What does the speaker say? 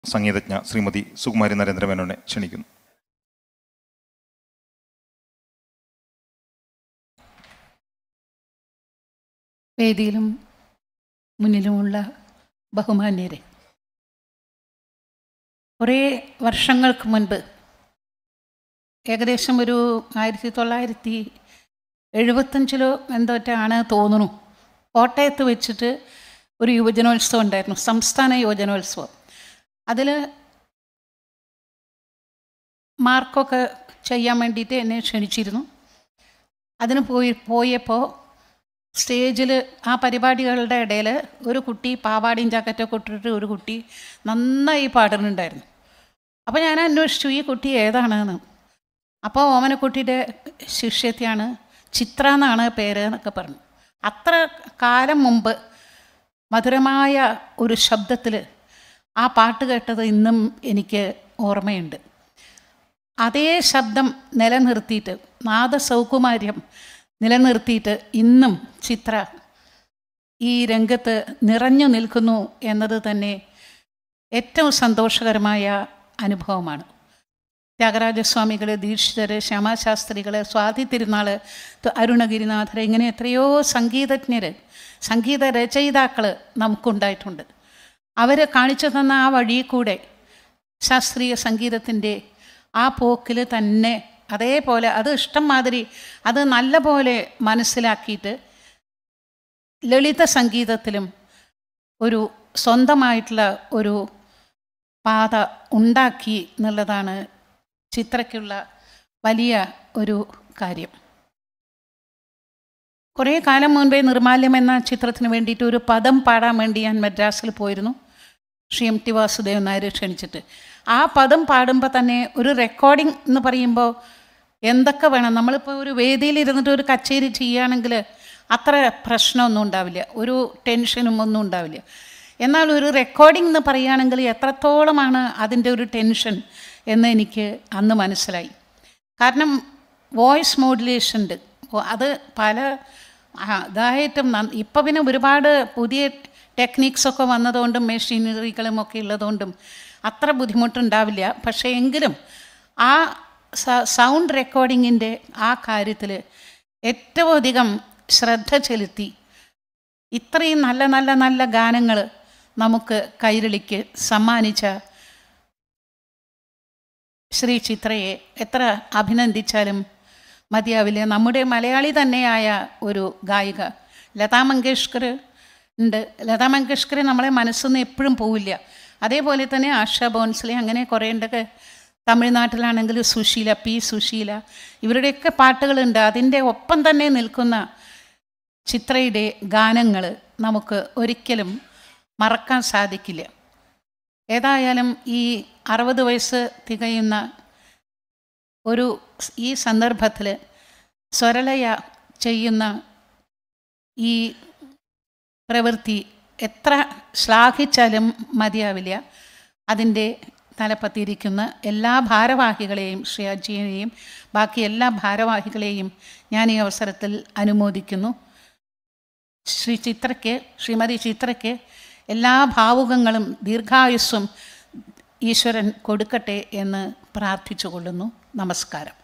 സംഗീതജ്ഞ ശ്രീമതി സുകുമാരി നരേന്ദ്രമേനോനെ ക്ഷണിക്കുന്നു വേദിയിലും മുന്നിലുമുള്ള ബഹുമാന്യരെ കുറേ വർഷങ്ങൾക്ക് മുൻപ് ഏകദേശം ഒരു ആയിരത്തി തൊള്ളായിരത്തി എഴുപത്തഞ്ചിലോ എന്തോറ്റാണ് തോന്നുന്നു കോട്ടയത്ത് വെച്ചിട്ട് ഒരു യുവജനോത്സവം ഉണ്ടായിരുന്നു സംസ്ഥാന യുവജനോത്സവം അതിൽ മാർക്കൊക്കെ ചെയ്യാൻ വേണ്ടിയിട്ട് എന്നെ ക്ഷണിച്ചിരുന്നു അതിന് പോയി പോയപ്പോൾ സ്റ്റേജിൽ ആ പരിപാടികളുടെ ഇടയിൽ ഒരു കുട്ടി പാവാടിയും ജാക്കറ്റൊക്കെ ഇട്ടിട്ട് ഒരു കുട്ടി നന്നായി പാടുന്നുണ്ടായിരുന്നു അപ്പോൾ ഞാൻ അന്വേഷിച്ചു ഈ കുട്ടി ഏതാണെന്ന് അപ്പോൾ ഓമനക്കുട്ടിയുടെ ശിഷ്യത്തെയാണ് ചിത്ര എന്നാണ് പേര് എന്നൊക്കെ പറഞ്ഞു അത്ര കാലം മുമ്പ് മധുരമായ ഒരു ശബ്ദത്തിൽ ആ പാട്ട് കേട്ടത് ഇന്നും എനിക്ക് ഓർമ്മയുണ്ട് അതേ ശബ്ദം നിലനിർത്തിയിട്ട് നാദസൗകുമാര്യം നിലനിർത്തിയിട്ട് ഇന്നും ചിത്ര ഈ രംഗത്ത് നിറഞ്ഞു നിൽക്കുന്നു എന്നത് തന്നെ ഏറ്റവും സന്തോഷകരമായ അനുഭവമാണ് ത്യാഗരാജസ്വാമികൾ ദീക്ഷിതർ ശ്യാമാശാസ്ത്രികൾ സ്വാതി തിരുനാൾ അരുണഗിരിനാഥർ ഇങ്ങനെ എത്രയോ സംഗീതജ്ഞർ സംഗീത രചയിതാക്കൾ നമുക്കുണ്ടായിട്ടുണ്ട് അവർ കാണിച്ചു തന്ന ആ വഴി കൂടെ ശാസ്ത്രീയ സംഗീതത്തിൻ്റെ ആ പോക്കിൽ തന്നെ അതേപോലെ അത് ഇഷ്ടം മാതിരി അത് നല്ല പോലെ മനസ്സിലാക്കിയിട്ട് ലളിത സംഗീതത്തിലും ഒരു സ്വന്തമായിട്ടുള്ള ഒരു പാത ഉണ്ടാക്കി എന്നുള്ളതാണ് ചിത്രയ്ക്കുള്ള വലിയ ഒരു കാര്യം കുറേ കാലം മുൻപേ നിർമാല്യം എന്ന ചിത്രത്തിന് വേണ്ടിയിട്ട് ഒരു പദം പാടാൻ വേണ്ടി ഞാൻ മദ്രാസിൽ പോയിരുന്നു ശ്രീ എം ടി വാസുദേവൻ നായർ ക്ഷണിച്ചിട്ട് ആ പദം പാടുമ്പോൾ തന്നെ ഒരു റെക്കോർഡിംഗ് എന്ന് പറയുമ്പോൾ എന്തൊക്കെ വേണം നമ്മളിപ്പോൾ ഒരു വേദിയിൽ ഇരുന്നിട്ട് ഒരു കച്ചേരി ചെയ്യുകയാണെങ്കിൽ അത്ര പ്രശ്നമൊന്നും ഉണ്ടാവില്ല ഒരു ടെൻഷനും ഒന്നും ഉണ്ടാവില്ല എന്നാൽ ഒരു റെക്കോർഡിംഗ് എന്ന് പറയുകയാണെങ്കിൽ എത്രത്തോളമാണ് അതിൻ്റെ ഒരു ടെൻഷൻ എന്ന് എനിക്ക് അന്ന് മനസ്സിലായി കാരണം വോയിസ് മോഡുലേഷൻ ഉണ്ട് അത് പല ഇതായിട്ടും ഇപ്പം പിന്നെ ഒരുപാട് പുതിയ ടെക്നിക്സൊക്കെ വന്നതുകൊണ്ടും മെഷീനറികളും ഒക്കെ ഉള്ളതുകൊണ്ടും അത്ര ബുദ്ധിമുട്ടുണ്ടാവില്ല പക്ഷേ എങ്കിലും ആ സൗണ്ട് റെക്കോർഡിങ്ങിൻ്റെ ആ കാര്യത്തിൽ ഏറ്റവും അധികം ശ്രദ്ധ ചെലുത്തി ഇത്രയും നല്ല നല്ല നല്ല ഗാനങ്ങൾ നമുക്ക് കൈരളിക്ക് സമ്മാനിച്ച ശ്രീ ചിത്രയെ എത്ര അഭിനന്ദിച്ചാലും മതിയാവില്ല നമ്മുടെ മലയാളി തന്നെയായ ഒരു ഗായിക ലതാ മങ്കേഷ്കർ ഉണ്ട് ലതാ മങ്കേഷ്കർ നമ്മളെ മനസ്സൊന്നും എപ്പോഴും പോവില്ല അതേപോലെ തന്നെ ആശ ബോൺസ്ലി അങ്ങനെ കുറേ ഉണ്ടൊക്കെ തമിഴ്നാട്ടിലാണെങ്കിൽ സുശീല പി സുശീല ഇവരുടെയൊക്കെ പാട്ടുകളുണ്ട് അതിൻ്റെ ഒപ്പം തന്നെ നിൽക്കുന്ന ചിത്രയുടെ ഗാനങ്ങൾ നമുക്ക് ഒരിക്കലും മറക്കാൻ സാധിക്കില്ല ഏതായാലും ഈ അറുപത് വയസ്സ് തികയുന്ന ഒരു ഈ സന്ദർഭത്തിൽ സ്വരലയ ചെയ്യുന്ന ഈ പ്രവൃത്തി എത്ര ശ്ലാഘിച്ചാലും മതിയാവില്ല അതിൻ്റെ തലപ്പത്തിരിക്കുന്ന എല്ലാ ഭാരവാഹികളെയും ശ്രീ അജിയെയും ബാക്കി എല്ലാ ഭാരവാഹികളെയും ഞാൻ ഈ അവസരത്തിൽ അനുമോദിക്കുന്നു ശ്രീ ചിത്രയ്ക്ക് ശ്രീമതി ചിത്രയ്ക്ക് എല്ലാ ഭാവുകങ്ങളും ദീർഘായുസ്സും ഈശ്വരൻ കൊടുക്കട്ടെ എന്ന് പ്രാർത്ഥിച്ചു കൊള്ളുന്നു നമസ്കാരം